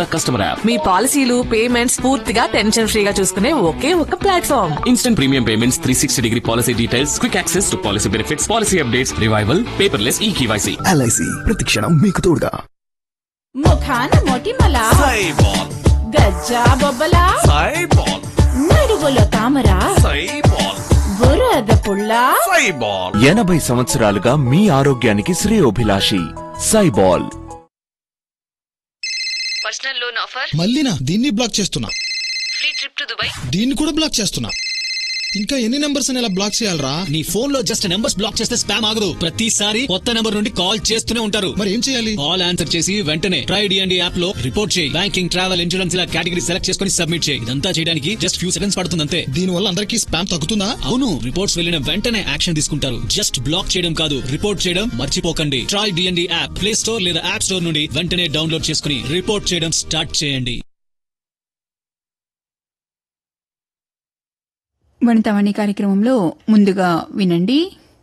customer app మీ పాలసీలు payments పూర్తిగా tension ఫ్రీగా చూసుకునే ఒకే ఒక platform instant premium payments three sixty degree policy details quick access to policy benefits policy updates revival paperless e KYC LIC ప్రతిక్షణం మీకు తోడుగా ముఖాన మొటిమల గజ్జా బొబ్బల నడువులో తామర బురద పుల్ల ఎనభై సంవత్సరాలుగా మీ ఆరోగ్యానికి శ్రేయోభిలాషి సైబాల్ పర్సనల్ లోన్ ఆఫర్ మళ్ళీనా దీన్ని బ్లాక్ చేస్తున్నా ఫ్రీ ట్రిప్ టు దుబాయ్ దీన్ని కూడా బ్లాక్ చేస్తున్నా ఇంకా ఎన్ని నెంబర్స్ ఇలా బ్లాక్ చేయాలరా నీ ఫోన్ లో జస్ట్ నెంబర్స్ బ్లాక్ చేస్తే స్పామ్ ఆగదు ప్రతిసారి కొత్త నెంబర్ నుండి కాల్ చేస్తూనే ఉంటారు మరి ఏం చేయాలి కాల్ ఆన్సర్ చేసి వెంటనే ట్రై డిఎండి యాప్ లో రిపోర్ట్ చేయి బ్యాంకింగ్ ట్రావెల్ ఇన్సూరెన్స్ ఇలా కేటగిరీ సెలెక్ట్ చేసుకుని సబ్మిట్ చేయి ఇదంతా చేయడానికి జస్ట్ ఫ్యూ సెకండ్స్ పడుతుంది అంతే దీని వల్ల అందరికీ స్పామ్ తగ్గుతుందా అవును రిపోర్ట్స్ వెళ్ళిన వెంటనే యాక్షన్ తీసుకుంటారు జస్ట్ బ్లాక్ చేయడం కాదు రిపోర్ట్ చేయడం మర్చిపోకండి try DND app play store లేదా యాప్ స్టోర్ నుండి వెంటనే డౌన్లోడ్ చేసుకుని రిపోర్ట్ చేయడం స్టార్ట్ చేయండి వనితావాణి కార్యక్రమంలో ముందుగా వినండి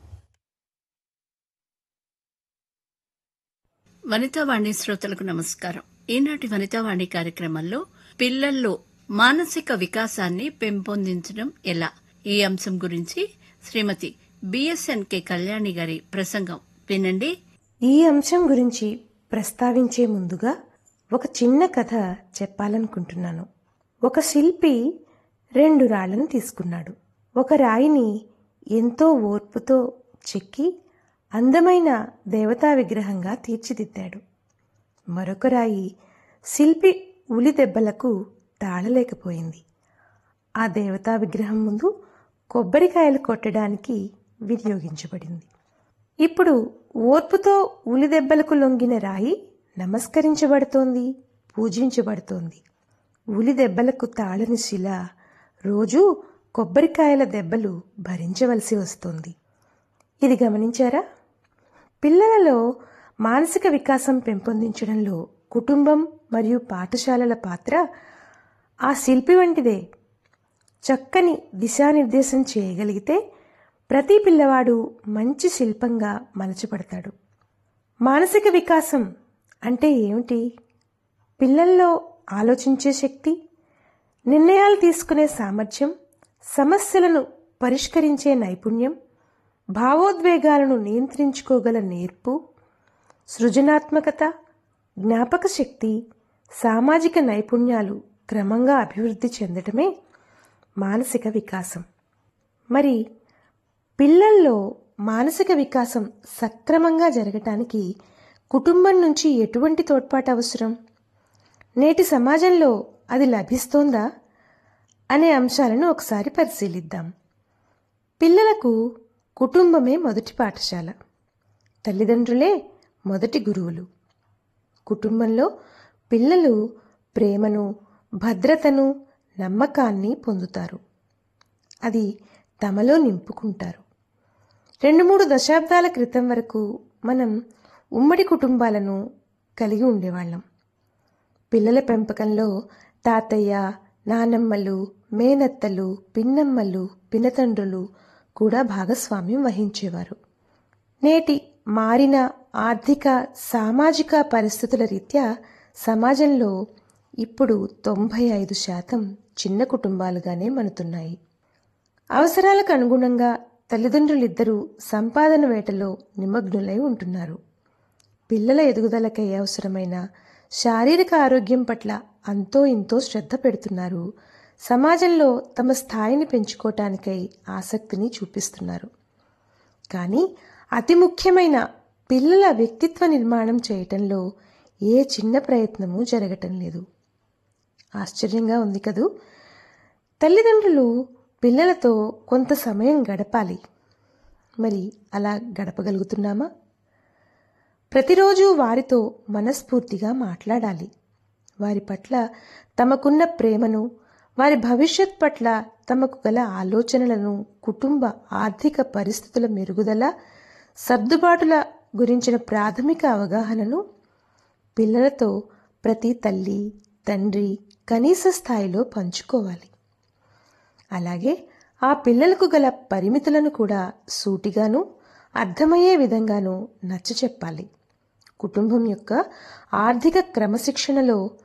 వనితావాణి శ్రోతలకు నమస్కారం ఈనాటి వనితావాణి కార్యక్రమంలో పిల్లల్లో మానసిక వికాసాన్ని పెంపొందించడం ఎలా ఈ అంశం గురించి శ్రీమతి బిఎస్ఎన్కే కళ్యాణి గారి ప్రసంగం వినండి ఈ అంశం గురించి ప్రస్తావించే ముందుగా ఒక చిన్న కథ చెప్పాలనుకుంటున్నాను ఒక శిల్పి రెండు రాళ్లను తీసుకున్నాడు ఒక రాయిని ఎంతో ఓర్పుతో చెక్కి అందమైన దేవతా విగ్రహంగా తీర్చిదిద్దాడు మరొక రాయి శిల్పి ఉలి దెబ్బలకు తాళలేకపోయింది ఆ దేవతా విగ్రహం ముందు కొబ్బరికాయలు కొట్టడానికి వినియోగించబడింది ఇప్పుడు ఓర్పుతో ఉలి దెబ్బలకు లొంగిన రాయి నమస్కరించబడుతోంది పూజించబడుతోంది ఉలి దెబ్బలకు తాళని శిల రోజూ కొబ్బరికాయల దెబ్బలు భరించవలసి వస్తుంది ఇది గమనించారా పిల్లలలో మానసిక వికాసం పెంపొందించడంలో కుటుంబం మరియు పాఠశాలల పాత్ర ఆ శిల్పి వంటిదే చక్కని దిశానిర్దేశం చేయగలిగితే ప్రతి పిల్లవాడు మంచి శిల్పంగా మలచబడతాడు మానసిక వికాసం అంటే ఏమిటి పిల్లల్లో ఆలోచించే శక్తి నిర్ణయాలు తీసుకునే సామర్థ్యం సమస్యలను పరిష్కరించే నైపుణ్యం భావోద్వేగాలను నియంత్రించుకోగల నేర్పు సృజనాత్మకత జ్ఞాపక శక్తి సామాజిక నైపుణ్యాలు క్రమంగా అభివృద్ధి చెందటమే మానసిక వికాసం మరి పిల్లల్లో మానసిక వికాసం సక్రమంగా జరగటానికి కుటుంబం నుంచి ఎటువంటి తోడ్పాటు అవసరం నేటి సమాజంలో అది లభిస్తోందా అనే అంశాలను ఒకసారి పరిశీలిద్దాం పిల్లలకు కుటుంబమే మొదటి పాఠశాల తల్లిదండ్రులే మొదటి గురువులు కుటుంబంలో పిల్లలు ప్రేమను భద్రతను నమ్మకాన్ని పొందుతారు అది తమలో నింపుకుంటారు రెండు మూడు దశాబ్దాల క్రితం వరకు మనం ఉమ్మడి కుటుంబాలను కలిగి ఉండేవాళ్ళం పిల్లల పెంపకంలో తాతయ్య నానమ్మలు మేనత్తలు పిన్నమ్మలు పినతండ్రులు కూడా భాగస్వామ్యం వహించేవారు నేటి మారిన ఆర్థిక సామాజిక పరిస్థితుల రీత్యా సమాజంలో ఇప్పుడు తొంభై ఐదు శాతం చిన్న కుటుంబాలుగానే మనుతున్నాయి అవసరాలకు అనుగుణంగా తల్లిదండ్రులిద్దరూ సంపాదన వేటలో నిమగ్నులై ఉంటున్నారు పిల్లల ఎదుగుదలకై అవసరమైన శారీరక ఆరోగ్యం పట్ల అంతో ఇంతో శ్రద్ధ పెడుతున్నారు సమాజంలో తమ స్థాయిని పెంచుకోవటానికై ఆసక్తిని చూపిస్తున్నారు కానీ అతి ముఖ్యమైన పిల్లల వ్యక్తిత్వ నిర్మాణం చేయటంలో ఏ చిన్న ప్రయత్నము జరగటం లేదు ఆశ్చర్యంగా ఉంది కదూ తల్లిదండ్రులు పిల్లలతో కొంత సమయం గడపాలి మరి అలా గడపగలుగుతున్నామా ప్రతిరోజు వారితో మనస్ఫూర్తిగా మాట్లాడాలి వారి పట్ల తమకున్న ప్రేమను వారి భవిష్యత్ పట్ల తమకు గల ఆలోచనలను కుటుంబ ఆర్థిక పరిస్థితుల మెరుగుదల సర్దుబాటుల గురించిన ప్రాథమిక అవగాహనను పిల్లలతో ప్రతి తల్లి తండ్రి కనీస స్థాయిలో పంచుకోవాలి అలాగే ఆ పిల్లలకు గల పరిమితులను కూడా సూటిగాను అర్థమయ్యే విధంగాను నచ్చ చెప్పాలి కుటుంబం యొక్క ఆర్థిక క్రమశిక్షణలో